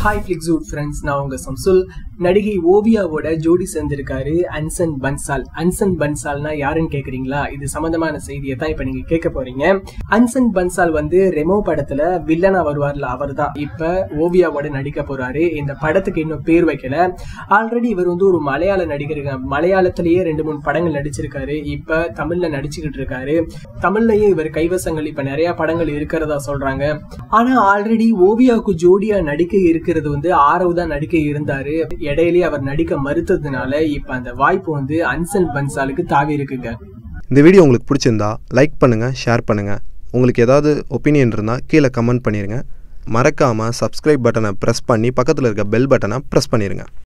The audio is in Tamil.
ஹாய் ஃபிளிக்ஸூட் ஃப்ரெண்ட்ஸ் நான் உங்க சம்சுல் நடிகை ஓவியாவோட ஜோடி சேர்ந்திருக்காரு அன்சன் பன்சால் அன்சன் பன்சால்னா யாருன்னு கேக்குறீங்களா இது சம்பந்தமான செய்தியை தான் இப்ப நீங்க கேட்க போறீங்க அன்சன் பன்சால் வந்து ரெமோ படத்துல வில்லனா வருவார்ல அவர் தான் இப்ப ஓவியாவோட நடிக்க போறாரு இந்த படத்துக்கு இன்னும் பேர் வைக்கல ஆல்ரெடி இவர் வந்து ஒரு மலையாள நடிகர் மலையாளத்திலேயே ரெண்டு மூணு படங்கள் நடிச்சிருக்காரு இப்ப தமிழ்ல நடிச்சுக்கிட்டு இருக்காரு தமிழ்லயே இவர் கைவசங்கள் இப்ப நிறைய படங்கள் இருக்கிறதா சொல்றாங்க ஆனா ஆல்ரெடி ஓவியாவுக்கு ஜோடியா நடிக்க இருக்கிறது வந்து ஆரவ் தான் நடிக்க இருந்தாரு இடையிலேயே அவர் நடிக்க மறுத்ததுனால இப்ப அந்த வாய்ப்பு வந்து அன்சன் பன்சாலுக்கு தாவி இருக்குங்க இந்த வீடியோ உங்களுக்கு பிடிச்சிருந்தா லைக் பண்ணுங்கள் ஷேர் பண்ணுங்கள் உங்களுக்கு ஏதாவது ஒப்பீனியன் இருந்தால் கீழே கமெண்ட் பண்ணிடுங்க மறக்காமல் சப்ஸ்கிரைப் பட்டனை ப்ரெஸ் பண்ணி பக்கத்தில் இருக்க பெல் பட்டனை ப்ரெஸ் பண்ணிடுங்க